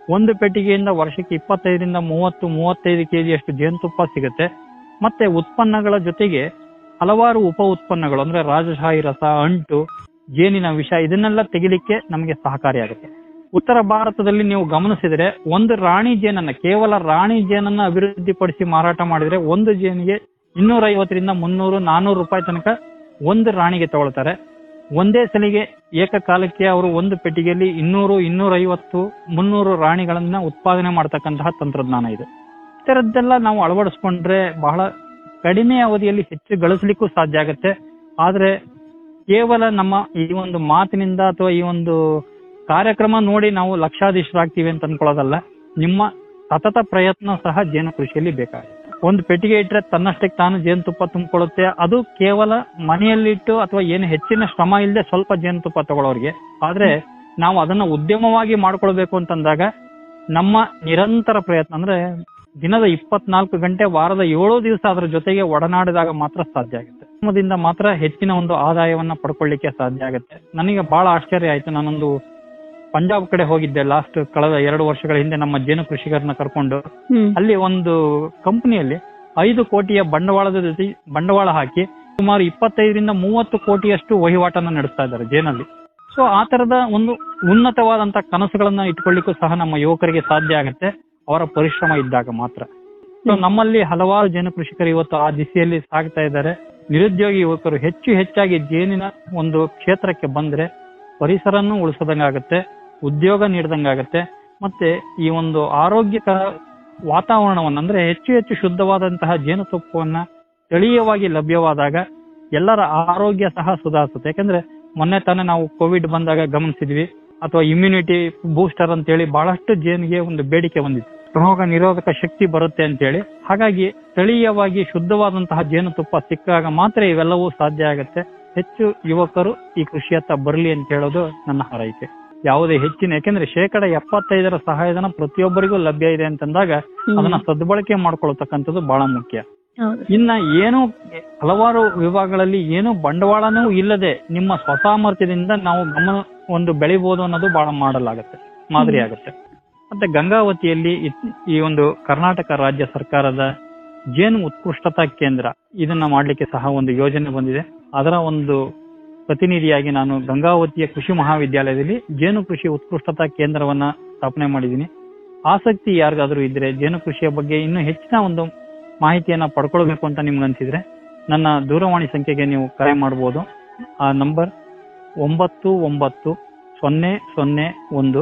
ಒಂದು ಪೆಟ್ಟಿಗೆಯಿಂದ ವರ್ಷಕ್ಕೆ ಇಪ್ಪತ್ತೈದರಿಂದ ಮೂವತ್ತು ಮೂವತ್ತೈದು ಕೆಜಿಯಷ್ಟು ಜೇನುತುಪ್ಪ ಸಿಗುತ್ತೆ ಮತ್ತೆ ಉತ್ಪನ್ನಗಳ ಜೊತೆಗೆ ಹಲವಾರು ಉಪ ಉತ್ಪನ್ನಗಳು ಅಂದ್ರೆ ರಾಜಶಾಹಿ ರಸ ಅಂಟು ಜೇನಿನ ವಿಷ ಇದನ್ನೆಲ್ಲ ತೆಗಿಲಿಕ್ಕೆ ನಮಗೆ ಸಹಕಾರಿಯಾಗುತ್ತೆ ಉತ್ತರ ಭಾರತದಲ್ಲಿ ನೀವು ಗಮನಿಸಿದ್ರೆ ಒಂದು ರಾಣಿ ಜೇನನ್ನ ಕೇವಲ ರಾಣಿ ಜೇನನ್ನ ಅಭಿವೃದ್ಧಿಪಡಿಸಿ ಮಾರಾಟ ಮಾಡಿದ್ರೆ ಒಂದು ಜೇನಿಗೆ ಇನ್ನೂರ ಐವತ್ತರಿಂದ ಮುನ್ನೂರು ನಾನೂರು ರೂಪಾಯಿ ತನಕ ಒಂದು ರಾಣಿಗೆ ತಗೊಳ್ತಾರೆ ಒಂದೇ ಸಲಿಗೆ ಏಕಕಾಲಕ್ಕೆ ಅವರು ಒಂದು ಪೆಟ್ಟಿಗೆಯಲ್ಲಿ ಇನ್ನೂರು ಇನ್ನೂರ ಐವತ್ತು ಮುನ್ನೂರು ರಾಣಿಗಳನ್ನ ಉತ್ಪಾದನೆ ಮಾಡ್ತಕ್ಕಂತಹ ತಂತ್ರಜ್ಞಾನ ಇದೆ ಈ ತರದ್ದೆಲ್ಲ ನಾವು ಅಳವಡಿಸ್ಕೊಂಡ್ರೆ ಬಹಳ ಕಡಿಮೆ ಅವಧಿಯಲ್ಲಿ ಹೆಚ್ಚು ಗಳಿಸ್ಲಿಕ್ಕೂ ಸಾಧ್ಯ ಆಗುತ್ತೆ ಆದ್ರೆ ಕೇವಲ ನಮ್ಮ ಈ ಒಂದು ಮಾತಿನಿಂದ ಅಥವಾ ಈ ಒಂದು ಕಾರ್ಯಕ್ರಮ ನೋಡಿ ನಾವು ಲಕ್ಷಾಧೀಶರಾಗ್ತೀವಿ ಅಂತ ಅನ್ಕೊಳ್ಳೋದಲ್ಲ ನಿಮ್ಮ ಸತತ ಪ್ರಯತ್ನ ಸಹ ಜೇನು ಕೃಷಿಯಲ್ಲಿ ಬೇಕಾಗುತ್ತೆ ಒಂದು ಪೆಟ್ಟಿಗೆ ಇಟ್ರೆ ತನ್ನಷ್ಟಕ್ಕೆ ತಾನು ಜೇನುತುಪ್ಪ ತುಂಬಿಕೊಳ್ಳುತ್ತೆ ಅದು ಕೇವಲ ಮನೆಯಲ್ಲಿಟ್ಟು ಅಥವಾ ಏನು ಹೆಚ್ಚಿನ ಶ್ರಮ ಇಲ್ಲದೆ ಸ್ವಲ್ಪ ಜೇನುತುಪ್ಪ ತಗೊಳ್ಳೋರಿಗೆ ಆದ್ರೆ ನಾವು ಅದನ್ನ ಉದ್ಯಮವಾಗಿ ಮಾಡ್ಕೊಳ್ಬೇಕು ಅಂತಂದಾಗ ನಮ್ಮ ನಿರಂತರ ಪ್ರಯತ್ನ ಅಂದ್ರೆ ದಿನದ ಇಪ್ಪತ್ನಾಲ್ಕು ಗಂಟೆ ವಾರದ ಏಳು ದಿವಸ ಅದರ ಜೊತೆಗೆ ಒಡನಾಡಿದಾಗ ಮಾತ್ರ ಸಾಧ್ಯ ಆಗುತ್ತೆ ಉದ್ಯಮದಿಂದ ಮಾತ್ರ ಹೆಚ್ಚಿನ ಒಂದು ಆದಾಯವನ್ನ ಪಡ್ಕೊಳ್ಳಿಕ್ಕೆ ಸಾಧ್ಯ ಆಗುತ್ತೆ ನನಗೆ ಬಹಳ ಆಶ್ಚರ್ಯ ಆಯ್ತು ನಾನೊಂದು ಪಂಜಾಬ್ ಕಡೆ ಹೋಗಿದ್ದೆ ಲಾಸ್ಟ್ ಕಳೆದ ಎರಡು ವರ್ಷಗಳ ಹಿಂದೆ ನಮ್ಮ ಜೇನು ಕೃಷಿಕರನ್ನ ಕರ್ಕೊಂಡು ಹ್ಮ್ ಅಲ್ಲಿ ಒಂದು ಕಂಪನಿಯಲ್ಲಿ ಐದು ಕೋಟಿಯ ಬಂಡವಾಳದ ಜೊತೆ ಬಂಡವಾಳ ಹಾಕಿ ಸುಮಾರು ಇಪ್ಪತ್ತೈದರಿಂದ ಮೂವತ್ತು ಕೋಟಿಯಷ್ಟು ವಹಿವಾಟನ್ನ ನಡೆಸ್ತಾ ಇದ್ದಾರೆ ಜೇನಲ್ಲಿ ಸೊ ಆ ತರದ ಒಂದು ಉನ್ನತವಾದಂತ ಕನಸುಗಳನ್ನ ಇಟ್ಕೊಳ್ಳಿಕ್ಕೂ ಸಹ ನಮ್ಮ ಯುವಕರಿಗೆ ಸಾಧ್ಯ ಆಗುತ್ತೆ ಅವರ ಪರಿಶ್ರಮ ಇದ್ದಾಗ ಮಾತ್ರ ಸೊ ನಮ್ಮಲ್ಲಿ ಹಲವಾರು ಜೇನು ಕೃಷಿಕರು ಇವತ್ತು ಆ ದಿಸೆಯಲ್ಲಿ ಸಾಗ್ತಾ ಇದ್ದಾರೆ ನಿರುದ್ಯೋಗಿ ಯುವಕರು ಹೆಚ್ಚು ಹೆಚ್ಚಾಗಿ ಜೇನಿನ ಒಂದು ಕ್ಷೇತ್ರಕ್ಕೆ ಬಂದ್ರೆ ಪರಿಸರನ್ನು ಉಳಿಸೋದಂಗಾಗತ್ತೆ ಉದ್ಯೋಗ ನೀಡ್ದಂಗಾಗತ್ತೆ ಮತ್ತೆ ಈ ಒಂದು ಆರೋಗ್ಯಕರ ವಾತಾವರಣವನ್ನ ಅಂದ್ರೆ ಹೆಚ್ಚು ಹೆಚ್ಚು ಶುದ್ಧವಾದಂತಹ ಜೇನುತುಪ್ಪವನ್ನ ಸ್ಥಳೀಯವಾಗಿ ಲಭ್ಯವಾದಾಗ ಎಲ್ಲರ ಆರೋಗ್ಯ ಸಹ ಸುಧಾರಿಸುತ್ತೆ ಯಾಕಂದ್ರೆ ಮೊನ್ನೆ ತಾನೇ ನಾವು ಕೋವಿಡ್ ಬಂದಾಗ ಗಮನಿಸಿದ್ವಿ ಅಥವಾ ಇಮ್ಯುನಿಟಿ ಬೂಸ್ಟರ್ ಅಂತೇಳಿ ಬಹಳಷ್ಟು ಜೇನಿಗೆ ಒಂದು ಬೇಡಿಕೆ ಬಂದಿತ್ತು ರೋಗ ನಿರೋಧಕ ಶಕ್ತಿ ಬರುತ್ತೆ ಅಂತೇಳಿ ಹಾಗಾಗಿ ಸ್ಥಳೀಯವಾಗಿ ಶುದ್ಧವಾದಂತಹ ಜೇನುತುಪ್ಪ ಸಿಕ್ಕಾಗ ಮಾತ್ರ ಇವೆಲ್ಲವೂ ಸಾಧ್ಯ ಆಗುತ್ತೆ ಹೆಚ್ಚು ಯುವಕರು ಈ ಕೃಷಿಯತ್ತ ಬರಲಿ ಅಂತ ಹೇಳೋದು ನನ್ನ ಹಾರೈಕೆ ಯಾವುದೇ ಹೆಚ್ಚಿನ ಯಾಕೆಂದ್ರೆ ಶೇಕಡ ಎಪ್ಪತ್ತೈದರ ಸಹಾಯಧನ ಪ್ರತಿಯೊಬ್ಬರಿಗೂ ಲಭ್ಯ ಇದೆ ಅಂತಂದಾಗ ಅದನ್ನ ಸದ್ಬಳಕೆ ಮಾಡ್ಕೊಳ್ತಕ್ಕಂಥದ್ದು ಬಹಳ ಮುಖ್ಯ ಹೌದು ಇನ್ನ ಏನು ಹಲವಾರು ವಿಭಾಗಗಳಲ್ಲಿ ಏನು ಬಂಡವಾಳನೂ ಇಲ್ಲದೆ ನಿಮ್ಮ ಸ್ವಸಾಮರ್ಥ್ಯದಿಂದ ನಾವು ಗಮನ ಒಂದು ಬೆಳಿಬಹುದು ಅನ್ನೋದು ಬಹಳ ಮಾಡಲಾಗುತ್ತೆ ಮಾದರಿ ಆಗುತ್ತೆ ಮತ್ತೆ ಗಂಗಾವತಿಯಲ್ಲಿ ಇತ್- ಈ ಒಂದು ಕರ್ನಾಟಕ ರಾಜ್ಯ ಸರ್ಕಾರದ ಜೇನು ಉತ್ಕೃಷ್ಟತಾ ಕೇಂದ್ರ ಇದನ್ನ ಮಾಡ್ಲಿಕ್ಕೆ ಸಹ ಒಂದು ಯೋಜನೆ ಬಂದಿದೆ ಅದರ ಒಂದು ಪ್ರತಿನಿಧಿಯಾಗಿ ನಾನು ಗಂಗಾವತಿಯ ಕೃಷಿ ಮಹಾವಿದ್ಯಾಲಯದಲ್ಲಿ ಜೇನು ಕೃಷಿ ಉತ್ಕೃಷ್ಟತಾ ಕೇಂದ್ರವನ್ನ ಸ್ಥಾಪನೆ ಮಾಡಿದ್ದೀನಿ ಆಸಕ್ತಿ ಯಾರಿಗಾದ್ರೂ ಇದ್ರೆ ಜೇನು ಕೃಷಿಯ ಬಗ್ಗೆ ಇನ್ನೂ ಹೆಚ್ಚಿನ ಒಂದು ಮಾಹಿತಿಯನ್ನ ಪಡ್ಕೊಳ್ಬೇಕು ಅಂತ ನಿಮ್ಗೆ ಅನ್ಸಿದ್ರೆ ನನ್ನ ದೂರವಾಣಿ ಸಂಖ್ಯೆಗೆ ನೀವು ಕರೆ ಮಾಡಬಹುದು ಆ ನಂಬರ್ ಒಂಬತ್ತು ಒಂಬತ್ತು ಸೊನ್ನೆ ಸೊನ್ನೆ ಒಂದು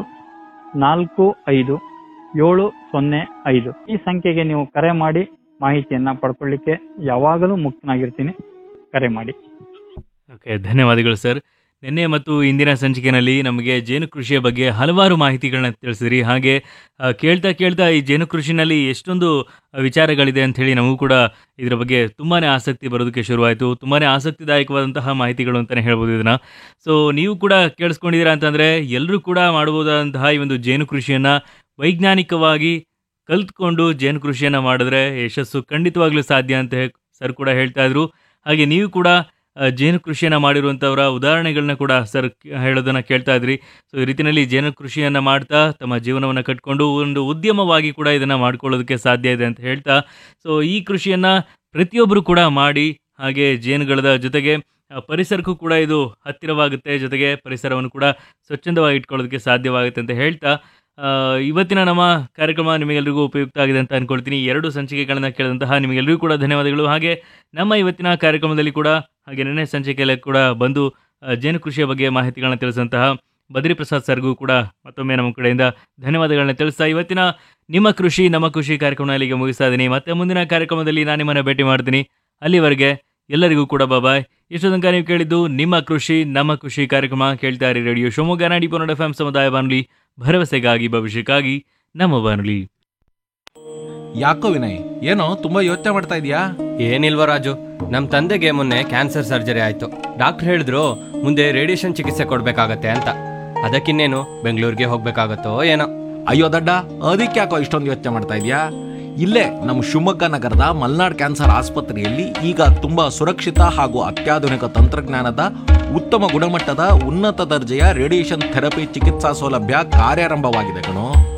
ನಾಲ್ಕು ಐದು ಏಳು ಸೊನ್ನೆ ಐದು ಈ ಸಂಖ್ಯೆಗೆ ನೀವು ಕರೆ ಮಾಡಿ ಮಾಹಿತಿಯನ್ನ ಪಡ್ಕೊಳ್ಳಿಕ್ಕೆ ಯಾವಾಗಲೂ ಮುಕ್ತನಾಗಿರ್ತೀನಿ ಕರೆ ಮಾಡಿ ಓಕೆ ಧನ್ಯವಾದಗಳು ಸರ್ ನಿನ್ನೆ ಮತ್ತು ಇಂದಿನ ಸಂಚಿಕೆಯಲ್ಲಿ ನಮಗೆ ಜೇನು ಕೃಷಿಯ ಬಗ್ಗೆ ಹಲವಾರು ಮಾಹಿತಿಗಳನ್ನ ತಿಳಿಸಿದ್ರಿ ಹಾಗೆ ಆ, ಕೇಳ್ತಾ ಕೇಳ್ತಾ ಈ ಜೇನು ಕೃಷಿನಲ್ಲಿ ಎಷ್ಟೊಂದು ವಿಚಾರಗಳಿದೆ ಅಂತ ಹೇಳಿ ನಮಗೂ ಕೂಡ ಇದರ ಬಗ್ಗೆ ತುಂಬಾ ಆಸಕ್ತಿ ಬರೋದಕ್ಕೆ ಶುರುವಾಯಿತು ತುಂಬಾ ಆಸಕ್ತಿದಾಯಕವಾದಂತಹ ಮಾಹಿತಿಗಳು ಅಂತಲೇ ಹೇಳ್ಬೋದು ಇದನ್ನು ಸೊ ನೀವು ಕೂಡ ಕೇಳಿಸ್ಕೊಂಡಿದ್ದೀರಾ ಅಂತಂದರೆ ಎಲ್ಲರೂ ಕೂಡ ಮಾಡಬಹುದಾದಂತಹ ಈ ಒಂದು ಜೇನು ಕೃಷಿಯನ್ನು ವೈಜ್ಞಾನಿಕವಾಗಿ ಕಲ್ತ್ಕೊಂಡು ಜೇನು ಕೃಷಿಯನ್ನು ಮಾಡಿದ್ರೆ ಯಶಸ್ಸು ಖಂಡಿತವಾಗ್ಲೂ ಸಾಧ್ಯ ಅಂತ ಹೇ- ಸರ್ ಕೂಡ ಹೇಳ್ತಾ ಇದ್ರು ಹಾಗೆ ನೀವು ಕೂಡ ಆ, ಜೇನು ಕೃಷಿಯನ್ನು ಮಾಡಿರುವಂಥವರ ಉದಾಹರಣೆಗಳನ್ನ ಕೂಡ ಸರ್ ಕ- ಹೇಳೋದನ್ನು ಕೇಳ್ತಾ ಇದ್ರಿ ಸೊ ಈ ರೀತಿಯಲ್ಲಿ ಜೇನು ಕೃಷಿಯನ್ನು ಮಾಡ್ತಾ ತಮ್ಮ ಜೀವನವನ್ನು ಕಟ್ಕೊಂಡು ಒಂದು ಉದ್ಯಮವಾಗಿ ಕೂಡ ಇದನ್ನು ಮಾಡ್ಕೊಳ್ಳೋದಕ್ಕೆ ಸಾಧ್ಯ ಇದೆ ಅಂತ ಹೇಳ್ತಾ ಸೊ ಈ ಕೃಷಿಯನ್ನು ಪ್ರತಿಯೊಬ್ಬರು ಕೂಡ ಮಾಡಿ ಹಾಗೆ ಜೇನುಗಳದ ಜೊತೆಗೆ ಆ, ಪರಿಸರಕ್ಕೂ ಕೂಡ ಇದು ಹತ್ತಿರವಾಗುತ್ತೆ ಜೊತೆಗೆ ಪರಿಸರವನ್ನು ಕೂಡ ಸ್ವಚ್ಛಂದವಾಗಿ ಇಟ್ಕೊಳ್ಳೋದಕ್ಕೆ ಸಾಧ್ಯವಾಗುತ್ತೆ ಅಂತ ಹೇಳ್ತಾ ಆ, ಇವತ್ತಿನ ನಮ್ಮ ಕಾರ್ಯಕ್ರಮ ನಿಮಗೆಲ್ಲರಿಗೂ ಉಪಯುಕ್ತ ಆಗಿದೆ ಅಂತ ಅನ್ಕೊಳ್ತೀನಿ ಎರಡು ಸಂಚಿಕೆಗಳನ್ನು ಕೇಳಿದಂತಹ ನಿಮಗೆಲ್ಲರಿಗೂ ಕೂಡ ಧನ್ಯವಾದಗಳು ಹಾಗೆ ನಮ್ಮ ಇವತ್ತಿನ ಕಾರ್ಯಕ್ರಮದಲ್ಲಿ ಕೂಡ ಹಾಗೆ ನೆನ್ನೆ ಸಂಚಿಕೆಯಲ್ಲಿ ಕೂಡ ಬಂದು ಆ, ಜೇನು ಕೃಷಿಯ ಬಗ್ಗೆ ಮಾಹಿತಿಗಳನ್ನ ತಿಳಿಸಿದಂತಹ ಬದ್ರಿ ಪ್ರಸಾದ್ ಸರ್ಗೂ ಕೂಡ ಮತ್ತೊಮ್ಮೆ ನಮ್ಮ ಕಡೆಯಿಂದ ಧನ್ಯವಾದಗಳನ್ನ ತಿಳಿಸ್ತಾ ಇವತ್ತಿನ ನಿಮ್ಮ ಕೃಷಿ ನಮ್ಮ ಕೃಷಿ ಕಾರ್ಯಕ್ರಮ ಇಲ್ಲಿಗೆ ಮುಗಿಸ್ತಾ ಇದ್ದೀನಿ ಮತ್ತೆ ಮುಂದಿನ ಕಾರ್ಯಕ್ರಮದಲ್ಲಿ ನಾನು ನಿಮ್ಮನ್ನು ಭೇಟಿ ಮಾಡ್ತೀನಿ ಅಲ್ಲಿವರೆಗೆ ಎಲ್ಲರಿಗೂ ಕೂಡ ಬಾಯ್ ಇಷ್ಟು ತನಕ ನೀವು ಕೇಳಿದ್ದು ನಿಮ್ಮ ಕೃಷಿ ನಮ್ಮ ಕೃಷಿ ಕಾರ್ಯಕ್ರಮ ಕೇಳ್ತಾ ಇರಿ ರೇಡಿಯೋ ಶಿವಮೊಗ್ಗ ನಾಡಿ ಪೊನ್ನಡ ಎಫ್ ಸಮುದಾಯ ಬಾನುಲಿ ಭರವಸೆಗಾಗಿ ಭವಿಷ್ಯಕ್ಕಾಗಿ ನಮ್ಮ ಬಾನುಲಿ ಯಾಕೋ ವಿನಯ್ ಏನೋ ತುಂಬಾ ಯೋಚನೆ ಮಾಡ್ತಾ ಇದೀಯಾ ಏನಿಲ್ವ ರಾಜು ನಮ್ಮ ತಂದೆಗೆ ಮೊನ್ನೆ ಕ್ಯಾನ್ಸರ್ ಸರ್ಜರಿ ಆಯಿತು ಡಾಕ್ಟರ್ ಹೇಳಿದ್ರು ಮುಂದೆ ರೇಡಿಯೇಷನ್ ಚಿಕಿತ್ಸೆ ಕೊಡಬೇಕಾಗತ್ತೆ ಅಂತ ಅದಕ್ಕಿನ್ನೇನು ಬೆಂಗಳೂರಿಗೆ ಹೋಗ್ಬೇಕಾಗತ್ತೋ ಏನೋ ಅಯ್ಯೋ ದಡ್ಡ ಅದಕ್ಕೆ ಯಾಕೋ ಇಷ್ಟೊಂದು ಯೋಚನೆ ಮಾಡ್ತಾ ಇದೀಯಾ ಇಲ್ಲೇ ನಮ್ಮ ಶಿವಮೊಗ್ಗ ನಗರದ ಮಲ್ನಾಡ್ ಕ್ಯಾನ್ಸರ್ ಆಸ್ಪತ್ರೆಯಲ್ಲಿ ಈಗ ತುಂಬಾ ಸುರಕ್ಷಿತ ಹಾಗೂ ಅತ್ಯಾಧುನಿಕ ತಂತ್ರಜ್ಞಾನದ ಉತ್ತಮ ಗುಣಮಟ್ಟದ ಉನ್ನತ ದರ್ಜೆಯ ರೇಡಿಯೇಷನ್ ಥೆರಪಿ ಚಿಕಿತ್ಸಾ ಸೌಲಭ್ಯ ಕಾರ್ಯಾರಂಭವಾಗಿದೆ ಕಣೋ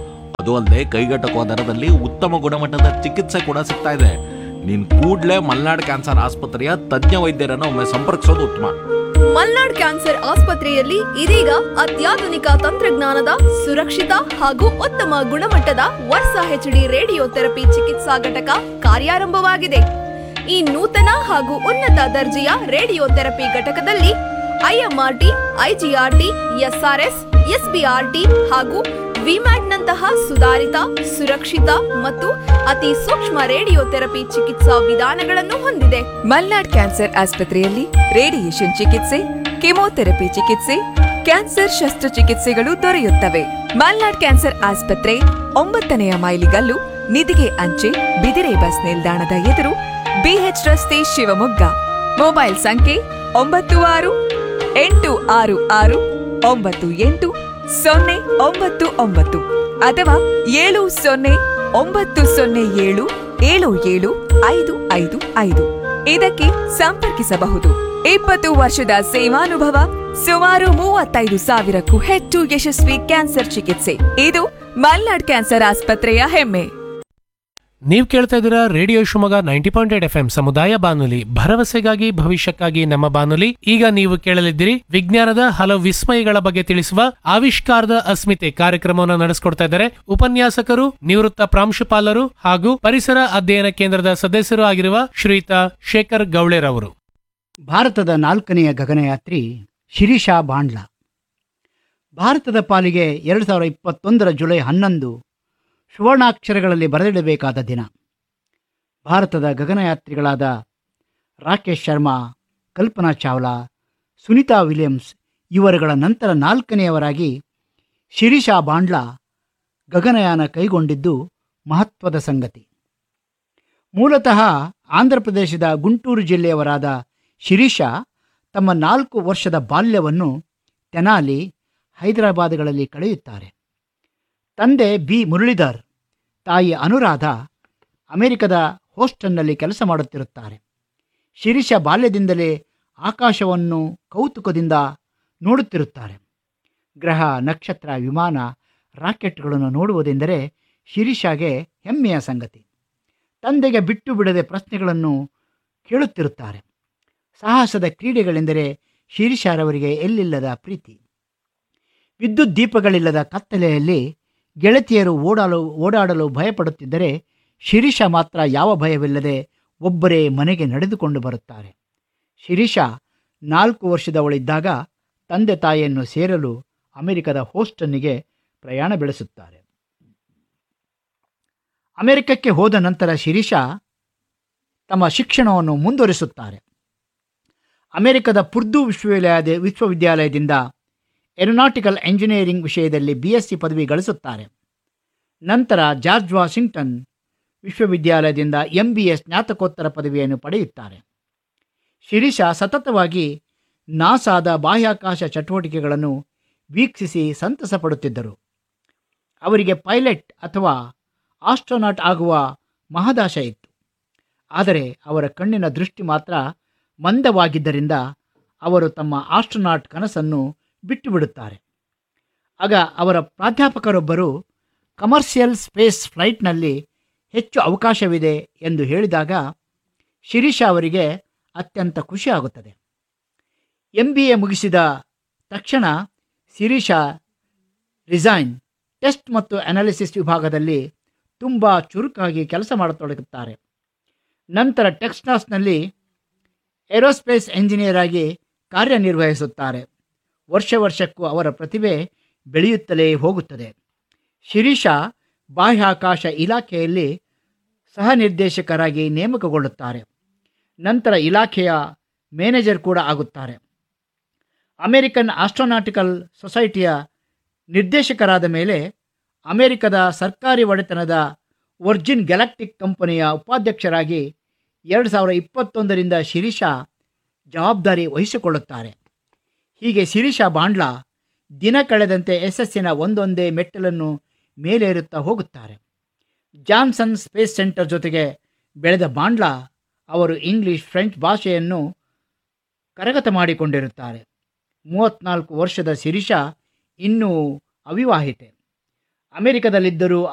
ಅದು ಅಲ್ಲದೆ ಕೈಗೆಟಕುವ ದರದಲ್ಲಿ ಉತ್ತಮ ಗುಣಮಟ್ಟದ ಚಿಕಿತ್ಸೆ ಕೂಡ ಸಿಗ್ತಾ ಇದೆ ನೀನ್ ಕೂಡ್ಲೇ ಮಲ್ನಾಡ್ ಕ್ಯಾನ್ಸರ್ ಆಸ್ಪತ್ರೆಯ ತಜ್ಞ ವೈದ್ಯರನ್ನು ಒಮ್ಮೆ ಸಂಪರ್ಕಿಸೋದು ಉತ್ತಮ ಮಲ್ನಾಡ್ ಕ್ಯಾನ್ಸರ್ ಆಸ್ಪತ್ರೆಯಲ್ಲಿ ಇದೀಗ ಅತ್ಯಾಧುನಿಕ ತಂತ್ರಜ್ಞಾನದ ಸುರಕ್ಷಿತ ಹಾಗೂ ಉತ್ತಮ ಗುಣಮಟ್ಟದ ವರ್ಸಾ ಹೆಚ್ಡಿ ರೇಡಿಯೋ ಥೆರಪಿ ಚಿಕಿತ್ಸಾ ಘಟಕ ಕಾರ್ಯಾರಂಭವಾಗಿದೆ ಈ ನೂತನ ಹಾಗೂ ಉನ್ನತ ದರ್ಜೆಯ ರೇಡಿಯೋ ಥೆರಪಿ ಘಟಕದಲ್ಲಿ ಐಎಂಆರ್ಟಿ ಐಜಿಆರ್ಟಿ ಎಸ್ಆರ್ಎಸ್ ಎಸ್ಬಿಆರ್ಟಿ ಹಾಗೂ ವಿಮ್ಯಾಟ್ನಂತಹ ಸುಧಾರಿತ ಸುರಕ್ಷಿತ ಮತ್ತು ಅತಿ ಸೂಕ್ಷ್ಮ ರೇಡಿಯೋ ಥೆರಪಿ ಚಿಕಿತ್ಸಾ ವಿಧಾನಗಳನ್ನು ಹೊಂದಿದೆ ಮಲ್ನಾಡ್ ಕ್ಯಾನ್ಸರ್ ಆಸ್ಪತ್ರೆಯಲ್ಲಿ ರೇಡಿಯೇಷನ್ ಚಿಕಿತ್ಸೆ ಕೆಮೊಥೆರಪಿ ಚಿಕಿತ್ಸೆ ಕ್ಯಾನ್ಸರ್ ಶಸ್ತ್ರಚಿಕಿತ್ಸೆಗಳು ದೊರೆಯುತ್ತವೆ ಮಲ್ನಾಡ್ ಕ್ಯಾನ್ಸರ್ ಆಸ್ಪತ್ರೆ ಒಂಬತ್ತನೆಯ ಮೈಲಿಗಲ್ಲು ನಿಧಿಗೆ ಅಂಚೆ ಬಿದಿರೆ ಬಸ್ ನಿಲ್ದಾಣದ ಎದುರು ಬಿಎಚ್ ರಸ್ತೆ ಶಿವಮೊಗ್ಗ ಮೊಬೈಲ್ ಸಂಖ್ಯೆ ಒಂಬತ್ತು ಆರು ಎಂಟು ಆರು ಆರು ಒಂಬತ್ತು ಎಂಟು ಸೊನ್ನೆ ಒಂಬತ್ತು ಒಂಬತ್ತು ಅಥವಾ ಏಳು ಸೊನ್ನೆ ಒಂಬತ್ತು ಸೊನ್ನೆ ಏಳು ಏಳು ಏಳು ಐದು ಐದು ಐದು ಇದಕ್ಕೆ ಸಂಪರ್ಕಿಸಬಹುದು ಇಪ್ಪತ್ತು ವರ್ಷದ ಸೇವಾನುಭವ ಸುಮಾರು ಮೂವತ್ತೈದು ಸಾವಿರಕ್ಕೂ ಹೆಚ್ಚು ಯಶಸ್ವಿ ಕ್ಯಾನ್ಸರ್ ಚಿಕಿತ್ಸೆ ಇದು ಮಲ್ನಾಡ್ ಕ್ಯಾನ್ಸರ್ ಆಸ್ಪತ್ರೆಯ ಹೆಮ್ಮೆ ನೀವು ಕೇಳ್ತಾ ಇದ್ದೀರಾ radio Shivamogga ninety point eight F M ಸಮುದಾಯ ಬಾನುಲಿ ಭರವಸೆಗಾಗಿ ಭವಿಷ್ಯಕ್ಕಾಗಿ ನಮ್ಮ ಬಾನುಲಿ ಈಗ ನೀವು ಕೇಳಲಿದ್ದೀರಿ ವಿಜ್ಞಾನದ ಹಲವು ವಿಸ್ಮಯಗಳ ಬಗ್ಗೆ ತಿಳಿಸುವ ಆವಿಷ್ಕಾರದ ಅಸ್ಮಿತೆ ಕಾರ್ಯಕ್ರಮವನ್ನು ನಡೆಸಿಕೊಡ್ತಾ ಇದ್ದಾರೆ ಉಪನ್ಯಾಸಕರು ನಿವೃತ್ತ ಪ್ರಾಂಶುಪಾಲರು ಹಾಗೂ ಪರಿಸರ ಅಧ್ಯಯನ ಕೇಂದ್ರದ ಸದಸ್ಯರು ಆಗಿರುವ ಶ್ರೀಯುತ ಶೇಖರ್ ಗೌಳೆರವರು ಭಾರತದ ನಾಲ್ಕನೆಯ ಗಗನಯಾತ್ರಿ ಶಿರೀಷಾ ಬಾಂಡ್ಲಾ ಭಾರತದ ಪಾಲಿಗೆ ಎರಡು ಸಾವಿರದ ಇಪ್ಪತ್ತೊಂದರ ಜುಲೈ ಹನ್ನೊಂದು ಸುವರ್ಣಾಕ್ಷರಗಳಲ್ಲಿ ಬರೆದಿಡಬೇಕಾದ ದಿನ ಭಾರತದ ಗಗನಯಾತ್ರಿಗಳಾದ ರಾಕೇಶ್ ಶರ್ಮಾ ಕಲ್ಪನಾ ಚಾವ್ಲಾ ಸುನಿತಾ ವಿಲಿಯಮ್ಸ್ ಇವರುಗಳ ನಂತರ ನಾಲ್ಕನೆಯವರಾಗಿ ಶಿರೀಷಾ ಬಾಂಡ್ಲಾ ಗಗನಯಾನ ಕೈಗೊಂಡಿದ್ದು ಮಹತ್ವದ ಸಂಗತಿ ಮೂಲತಃ ಆಂಧ್ರಪ್ರದೇಶದ ಗುಂಟೂರು ಜಿಲ್ಲೆಯವರಾದ ಶಿರೀಷಾ ತಮ್ಮ ನಾಲ್ಕು ವರ್ಷದ ಬಾಲ್ಯವನ್ನು ತೆನಾಲಿ ಹೈದರಾಬಾದ್ಗಳಲ್ಲಿ ಕಳೆಯುತ್ತಾರೆ ತಂದೆ ಬಿ ಮುರಳೀಧರ್ ತಾಯಿ ಅನುರಾಧ ಅಮೆರಿಕದ ಹೋಸ್ಟನ್ನಲ್ಲಿ ಕೆಲಸ ಮಾಡುತ್ತಿರುತ್ತಾರೆ ಶಿರೀಷ ಬಾಲ್ಯದಿಂದಲೇ ಆಕಾಶವನ್ನು ಕೌತುಕದಿಂದ ನೋಡುತ್ತಿರುತ್ತಾರೆ ಗ್ರಹ ನಕ್ಷತ್ರ ವಿಮಾನ ರಾಕೆಟ್ಗಳನ್ನು ನೋಡುವುದೆಂದರೆ ಶಿರೀಷಾಗೆ ಹೆಮ್ಮೆಯ ಸಂಗತಿ ತಂದೆಗೆ ಬಿಟ್ಟು ಬಿಡದೆ ಪ್ರಶ್ನೆಗಳನ್ನು ಕೇಳುತ್ತಿರುತ್ತಾರೆ ಸಾಹಸದ ಕ್ರೀಡೆಗಳೆಂದರೆ ಶಿರೀಷಾರವರಿಗೆ ಎಲ್ಲಿಲ್ಲದ ಪ್ರೀತಿ ವಿದ್ಯುತ್ ದೀಪಗಳಿಲ್ಲದ ಕತ್ತಲೆಯಲ್ಲಿ ಗೆಳತಿಯರು ಓಡಾಲು ಓಡಾಡಲು ಭಯಪಡುತ್ತಿದ್ದರೆ ಶಿರೀಷ ಮಾತ್ರ ಯಾವ ಭಯವಿಲ್ಲದೆ ಒಬ್ಬರೇ ಮನೆಗೆ ನಡೆದುಕೊಂಡು ಬರುತ್ತಾರೆ ಶಿರೀಷ ನಾಲ್ಕು ವರ್ಷದವಳಿದ್ದಾಗ ತಂದೆ ತಾಯಿಯನ್ನು ಸೇರಲು ಅಮೆರಿಕದ ಹೋಸ್ಟನ್ನಿಗೆ ಪ್ರಯಾಣ ಬೆಳೆಸುತ್ತಾರೆ ಅಮೆರಿಕಕ್ಕೆ ಹೋದ ನಂತರ ಶಿರೀಷ ತಮ್ಮ ಶಿಕ್ಷಣವನ್ನು ಮುಂದುವರಿಸುತ್ತಾರೆ ಅಮೆರಿಕದ ಪುರ್ದು ವಿಶ್ವವಿದ್ಯಾಲಯದ ವಿಶ್ವವಿದ್ಯಾಲಯದಿಂದ ಏರೋನಾಟಿಕಲ್ ಎಂಜಿನಿಯರಿಂಗ್ ವಿಷಯದಲ್ಲಿ ಬಿ ಎಸ್ ಸಿ ಪದವಿ ಗಳಿಸುತ್ತಾರೆ ನಂತರ ಜಾರ್ಜ್ ವಾಷಿಂಗ್ಟನ್ ವಿಶ್ವವಿದ್ಯಾಲಯದಿಂದ ಎಂ ಬಿ ಎ ಸ್ನಾತಕೋತ್ತರ ಪದವಿಯನ್ನು ಪಡೆಯುತ್ತಾರೆ ಶಿರೀಷ ಸತತವಾಗಿ ನಾಸಾದ ಬಾಹ್ಯಾಕಾಶ ಚಟುವಟಿಕೆಗಳನ್ನು ವೀಕ್ಷಿಸಿ ಸಂತಸ ಪಡುತ್ತಿದ್ದರು ಅವರಿಗೆ ಪೈಲಟ್ ಅಥವಾ ಆಸ್ಟ್ರೋನಾಟ್ ಆಗುವ ಮಹದಾಶ ಇತ್ತು ಆದರೆ ಅವರ ಕಣ್ಣಿನ ದೃಷ್ಟಿ ಮಾತ್ರ ಮಂದವಾಗಿದ್ದರಿಂದ ಅವರು ತಮ್ಮ ಆಸ್ಟ್ರೋನಾಟ್ ಕನಸನ್ನು ಬಿಟ್ಟು ಬಿಡುತ್ತಾರೆ ಆಗ ಅವರ ಪ್ರಾಧ್ಯಾಪಕರೊಬ್ಬರು ಕಮರ್ಷಿಯಲ್ ಸ್ಪೇಸ್ ಫ್ಲೈಟ್ನಲ್ಲಿ ಹೆಚ್ಚು ಅವಕಾಶವಿದೆ ಎಂದು ಹೇಳಿದಾಗ ಶಿರೀಷ ಅವರಿಗೆ ಅತ್ಯಂತ ಖುಷಿಯಾಗುತ್ತದೆ ಎಂ ಬಿ ಎ ಮುಗಿಸಿದ ತಕ್ಷಣ ಶಿರೀಷ ರಿಸೈನ್ ಟೆಸ್ಟ್ ಮತ್ತು ಅನಾಲಿಸಿಸ್ ವಿಭಾಗದಲ್ಲಿ ತುಂಬ ಚುರುಕಾಗಿ ಕೆಲಸ ಮಾಡತೊಡಗುತ್ತಾರೆ ನಂತರ ಟೆಕ್ಸ್ಟಾಸ್ನಲ್ಲಿ ಏರೋಸ್ಪೇಸ್ ಎಂಜಿನಿಯರ್ ಆಗಿ ಕಾರ್ಯನಿರ್ವಹಿಸುತ್ತಾರೆ ವರ್ಷ ವರ್ಷಕ್ಕೂ ಅವರ ಪ್ರತಿಭೆ ಬೆಳೆಯುತ್ತಲೇ ಹೋಗುತ್ತದೆ ಶಿರೀಷಾ ಬಾಹ್ಯಾಕಾಶ ಇಲಾಖೆಯಲ್ಲಿ ಸಹ ನಿರ್ದೇಶಕರಾಗಿ ನೇಮಕಗೊಳ್ಳುತ್ತಾರೆ ನಂತರ ಇಲಾಖೆಯ ಮ್ಯಾನೇಜರ್ ಕೂಡ ಆಗುತ್ತಾರೆ ಅಮೆರಿಕನ್ ಆಸ್ಟ್ರೋನಾಟಿಕಲ್ ಸೊಸೈಟಿಯ ನಿರ್ದೇಶಕರಾದ ಮೇಲೆ ಅಮೆರಿಕದ ಸರ್ಕಾರಿ ಒಡೆತನದ ವರ್ಜಿನ್ ಗ್ಯಾಲಕ್ಟಿಕ್ ಕಂಪನಿಯ ಉಪಾಧ್ಯಕ್ಷರಾಗಿ ಎರಡು ಸಾವಿರದ ಇಪ್ಪತ್ತೊಂದರಿಂದ ಶಿರೀಷಾ ಜವಾಬ್ದಾರಿ ವಹಿಸಿಕೊಳ್ಳುತ್ತಾರೆ ಹೀಗೆ ಶಿರೀಷಾ ಬಾಂಡ್ಲಾ ದಿನ ಕಳೆದಂತೆ ಯಶಸ್ಸಿನ ಒಂದೊಂದೇ ಮೆಟ್ಟಲನ್ನು ಮೇಲೇರುತ್ತಾ ಹೋಗುತ್ತಾರೆ ಜಾನ್ಸನ್ ಸ್ಪೇಸ್ ಸೆಂಟರ್ ಜೊತೆಗೆ ಬೆಳೆದ ಬಾಂಡ್ಲಾ ಅವರು ಇಂಗ್ಲಿಷ್ ಫ್ರೆಂಚ್ ಭಾಷೆಯನ್ನು ಕರಗತ ಮಾಡಿಕೊಂಡಿರುತ್ತಾರೆ ಮೂವತ್ನಾಲ್ಕು ವರ್ಷದ ಶಿರೀಷಾ ಇನ್ನೂ ಅವಿವಾಹಿತೆ ಅಮೆರಿಕದಲ್ಲಿದ್ದರೂ